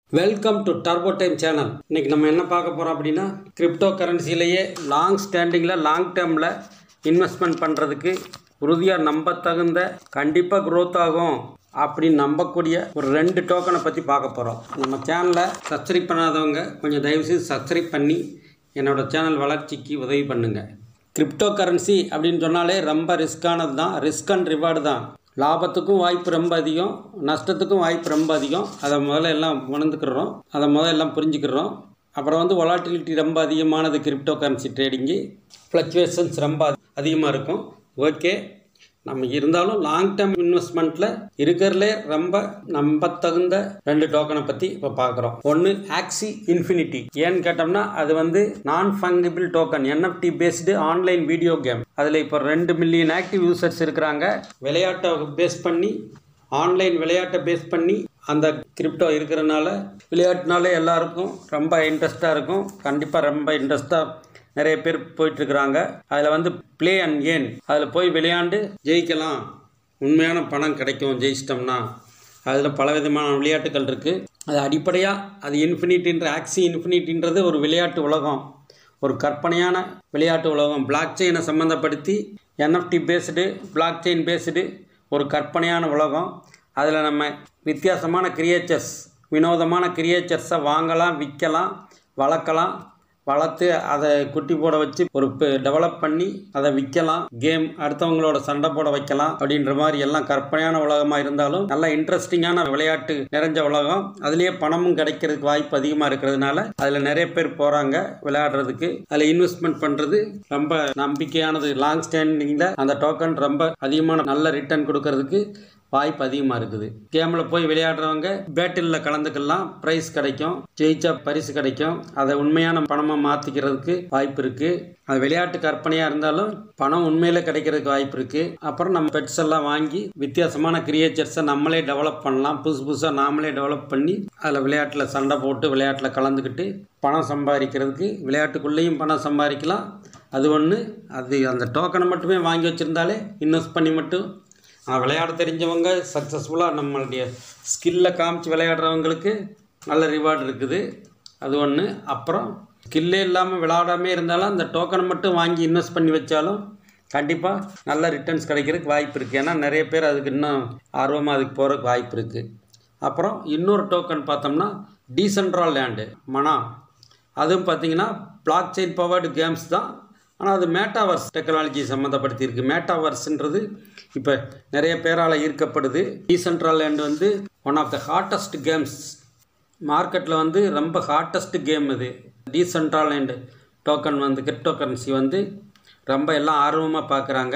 welcome to turbo time channel இன்னைக்கு நம்ம என்ன பார்க்க போகிறோம் அப்படின்னா கிரிப்டோ கரன்சிலேயே லாங் ஸ்டாண்டிங்கில் லாங் டேர்மில் இன்வெஸ்ட்மெண்ட் பண்ணுறதுக்கு உறுதியாக நம்ப தகுந்த கண்டிப்பாக growth ஆகும் அப்படின்னு நம்பக்கூடிய ஒரு ரெண்டு டோக்கனை பற்றி பார்க்க போகிறோம் நம்ம சேனலை சப்ஸ்கிரைப் பண்ணாதவங்க கொஞ்சம் தயவுசெய்து சப்ஸ்கிரைப் பண்ணி என்னோட சேனல் வளர்ச்சிக்கு உதவி பண்ணுங்கள் கிரிப்டோ கரன்சி அப்படின்னு சொன்னாலே ரொம்ப ரிஸ்க்கானது தான் ரிஸ்க் அண்ட் ரிவார்டு தான் லாபத்துக்கும் வாய்ப்பு ரொம்ப அதிகம் நஷ்டத்துக்கும் வாய்ப்பு ரொம்ப அதிகம் அதை முதல்ல எல்லாம் உணர்ந்துக்கிறோம் அதை முதல்ல எல்லாம் புரிஞ்சுக்கிறோம் அப்புறம் வந்து வொலாட்டிலிட்டி ரொம்ப அதிகமானது கிரிப்டோ கரன்சி ட்ரேடிங்கு ஃப்ளக்சுவேஷன்ஸ் ரொம்ப அதிகமாக இருக்கும் ஓகே நம்ம இருந்தாலும் லாங் டேர்ம் இன்வெஸ்ட்மெண்ட்டில் இருக்கிறதுலே ரொம்ப நம்பத்தகுந்த ரெண்டு டோக்கனை பற்றி இப்போ பார்க்குறோம் ஒன்று ஆக்சி இன்ஃபினிட்டி ஏன்னு கேட்டோம்னா அது வந்து non fungible token NFT based online video game அதில் இப்போ ரெண்டு மில்லியன் ஆக்டிவ் யூசர்ஸ் இருக்கிறாங்க விளையாட்டை பேஸ் பண்ணி ஆன்லைன் விளையாட்டை பேஸ் பண்ணி அந்த கிரிப்டோ இருக்கிறனால விளையாட்டுனாலே எல்லாருக்கும் ரொம்ப இன்ட்ரெஸ்டாக இருக்கும் கண்டிப்பாக ரொம்ப இன்ட்ரெஸ்டாக நிறைய பேர் போயிட்டுருக்குறாங்க அதில் வந்து ப்ளே அண்ட் ஏன் அதில் போய் விளையாண்டு ஜெயிக்கலாம் உண்மையான பணம் கிடைக்கும் ஜெயிச்சிட்டோம்னா அதில் பலவிதமான விளையாட்டுகள் இருக்குது அது அடிப்படையாக அது இன்ஃபினிட்டின்ற ஆக்சி இன்ஃபினிட்டின்றது ஒரு விளையாட்டு உலகம் ஒரு கற்பனையான விளையாட்டு உலகம் பிளாக் செயினை சம்மந்தப்படுத்தி NFT based block chain based ஒரு கற்பனையான உலகம் அதில் நம்ம வித்தியாசமான கிரியேச்சர்ஸ் வினோதமான கிரியேச்சர்ஸை வாங்கலாம் விற்கலாம் வளர்க்கலாம் வளர்த்து அதை குட்டி போட வச்சு ஒரு டெவலப் பண்ணி அதை விற்கலாம் கேம் அடுத்தவங்களோட சண்டை போட வைக்கலாம் அப்படின்ற மாதிரி எல்லாம் கற்பனையான உலகமாக இருந்தாலும் நல்ல இன்ட்ரெஸ்டிங்கான விளையாட்டு நிறைஞ்ச உலகம் அதுலேயே பணமும் கிடைக்கிறதுக்கு வாய்ப்பு அதிகமாக இருக்கிறதுனால அதில் நிறைய பேர் போகிறாங்க விளையாடுறதுக்கு அதில் இன்வெஸ்ட்மெண்ட் பண்ணுறது ரொம்ப நம்பிக்கையானது லாங் ஸ்டாண்டிங்கில் அந்த டோக்கன் ரொம்ப அதிகமான நல்ல ரிட்டர்ன் கொடுக்கறதுக்கு வாய்ப்பு அதிகமாக இருக்குது கேமில் போய் விளையாடுறவங்க பேட்டிலில் கலந்துக்கலாம் ப்ரைஸ் கிடைக்கும் ஜெயிச்சா பரிசு கிடைக்கும் அதை உண்மையான பணமாக மாற்றிக்கிறதுக்கு வாய்ப்பு இருக்குது அது விளையாட்டு கற்பனையாக இருந்தாலும் பணம் உண்மையில் கிடைக்கிறதுக்கு வாய்ப்பு இருக்குது அப்புறம் நம்ம பெட்ஸ் எல்லாம் வாங்கி வித்தியாசமான கிரியேச்சர்ஸை நம்மளே டெவலப் பண்ணலாம் புதுசு புதுசாக நாமளே டெவலப் பண்ணி அதில் விளையாட்டில் சண்டை போட்டு விளையாட்டில் கலந்துக்கிட்டு பணம் சம்பாதிக்கிறதுக்கு விளையாட்டுக்குள்ளேயும் பணம் சம்பாதிக்கலாம் அது ஒன்று அது அந்த டோக்கனை மட்டுமே வாங்கி வச்சுருந்தாலே இன்வெஸ்ட் பண்ணி மட்டும் ஆனால் விளையாட தெரிஞ்சவங்க சக்ஸஸ்ஃபுல்லாக நம்மளுடைய ஸ்கில்லை காமிச்சு விளையாடுறவங்களுக்கு நல்ல ரிவார்டு இருக்குது அது ஒன்று அப்புறம் ஸ்கில்லே இல்லாமல் விளையாடாமே இருந்தாலும் அந்த டோக்கனை மட்டும் வாங்கி இன்வெஸ்ட் பண்ணி வச்சாலும் கண்டிப்பாக நல்ல ரிட்டர்ன்ஸ் கிடைக்கிறதுக்கு வாய்ப்பு இருக்குது ஏன்னா நிறைய பேர் அதுக்கு இன்னும் ஆர்வமாக அதுக்கு போகிறதுக்கு வாய்ப்பு இருக்குது அப்புறம் இன்னொரு டோக்கன் பார்த்தோம்னா டீசென்ட்ரல் லேண்டு மனா அதுவும் பார்த்தீங்கன்னா பிளாக் செயின் பவர்டு கேம்ஸ் தான் ஆனால் அது மேட்டாவர்ஸ் டெக்னாலஜி சம்மந்தப்படுத்தி இருக்குது மேட்டாவர்ஸ்ன்றது இப்போ நிறைய பேரால் ஈர்க்கப்படுது டீசென்ட்ரல் லேண்ட் வந்து one of the hottest games மார்க்கெட்டில் வந்து ரொம்ப ஹாட்டஸ்ட் கேம் இது டீசென்ட்ரல் லேண்டு டோக்கன் வந்து கிரிப்டோ கரன்சி வந்து ரொம்ப எல்லாம் ஆர்வமாக பார்க்குறாங்க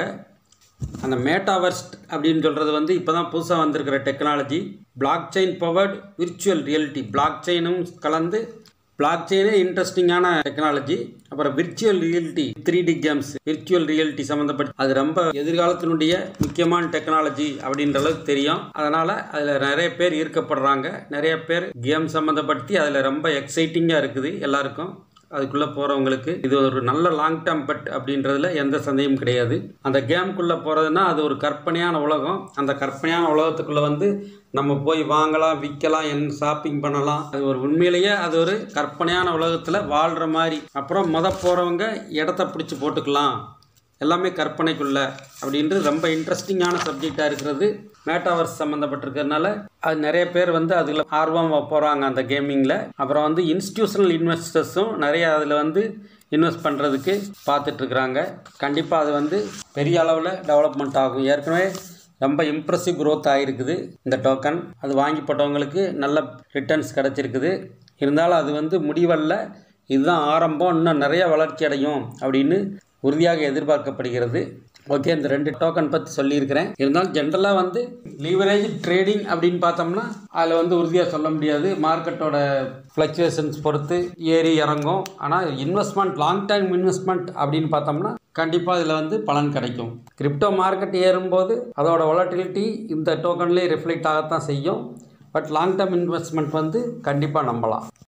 அந்த மேட்டாவர்ஸ் அப்படின்னு சொல்கிறது வந்து இப்போ தான் புதுசாக வந்திருக்கிற technology block chain powered virtual reality block செயினும் கலந்து பிளாக் செயினே இன்ட்ரெஸ்டிங்கான டெக்னாலஜி அப்புறம் virtual reality three D games virtual reality சம்மந்தப்பட்ட அது ரொம்ப எதிர்காலத்தினுடைய முக்கியமான டெக்னாலஜி அப்படின்ற அளவுக்கு தெரியும் அதனால் அதில் நிறைய பேர் ஈர்க்கப்படுறாங்க நிறைய பேர் கேம் சம்மந்தப்படுத்தி அதில் ரொம்ப எக்ஸைட்டிங்காக இருக்குது எல்லாருக்கும் அதுக்குள்ளே போகிறவங்களுக்கு இது ஒரு நல்ல லாங் டேர்ம் பெட் அப்படின்றதுல எந்த சந்தேகமும் கிடையாது அந்த கேம்குள்ளே போகிறதுனா அது ஒரு கற்பனையான உலகம் அந்த கற்பனையான உலகத்துக்குள்ளே வந்து நம்ம போய் வாங்கலாம் விற்கலாம் என் ஷாப்பிங் பண்ணலாம் அது ஒரு உண்மையிலேயே அது ஒரு கற்பனையான உலகத்தில் வாழ்கிற மாதிரி அப்புறம் மொத போகிறவங்க இடத்த பிடிச்சி போட்டுக்கலாம் எல்லாமே கற்பனைக்குள்ள அப்படின்றது ரொம்ப இன்ட்ரெஸ்டிங்கான சப்ஜெக்டாக இருக்கிறது மேட்டாவர்ஸ் சம்மந்தப்பட்டிருக்கிறதுனால அது நிறைய பேர் வந்து அதில் ஆர்வமாக போகிறாங்க அந்த கேமிங்கில் அப்புறம் வந்து இன்ஸ்டியூஷனல் இன்வெஸ்டர்ஸும் நிறைய அதில் வந்து இன்வெஸ்ட் பண்ணுறதுக்கு பார்த்துட்ருக்குறாங்க கண்டிப்பாக அது வந்து பெரிய அளவில் டெவலப்மெண்ட் ஆகும் ஏற்கனவே ரொம்ப இம்ப்ரெசிவ் க்ரோத் ஆகிருக்குது இந்த டோக்கன் அது வாங்கி போட்டவங்களுக்கு நல்ல ரிட்டர்ன்ஸ் கிடச்சிருக்குது இருந்தாலும் அது வந்து முடிவல்ல இதுதான் ஆரம்பம் இன்னும் நிறைய வளர்ச்சி அடையும் அப்படின்னு உறுதியாக எதிர்பார்க்கப்படுகிறது ஓகே இந்த ரெண்டு டோக்கன் பற்றி சொல்லியிருக்கிறேன் இருந்தாலும் ஜென்ரலாக வந்து லீவரேஜ் ட்ரேடிங் அப்படின்னு பார்த்தோம்னா அதில் வந்து உறுதியாக சொல்ல முடியாது மார்க்கெட்டோட ஃப்ளக்சுவேஷன்ஸ் பொறுத்து ஏறி இறங்கும் ஆனால் இன்வெஸ்ட்மெண்ட் லாங் டைம் இன்வெஸ்ட்மெண்ட் அப்படின்னு பார்த்தோம்னா கண்டிப்பாக இதில் வந்து பலன் கிடைக்கும் கிரிப்டோ மார்க்கெட் ஏறும்போது அதோட வொலட்டிலிட்டி இந்த டோக்கன்லேயே ரிஃப்ளெக்ட் ஆகத்தான் செய்யும் பட் லாங் டேர்ம் இன்வெஸ்ட்மெண்ட் வந்து கண்டிப்பாக நம்பலாம்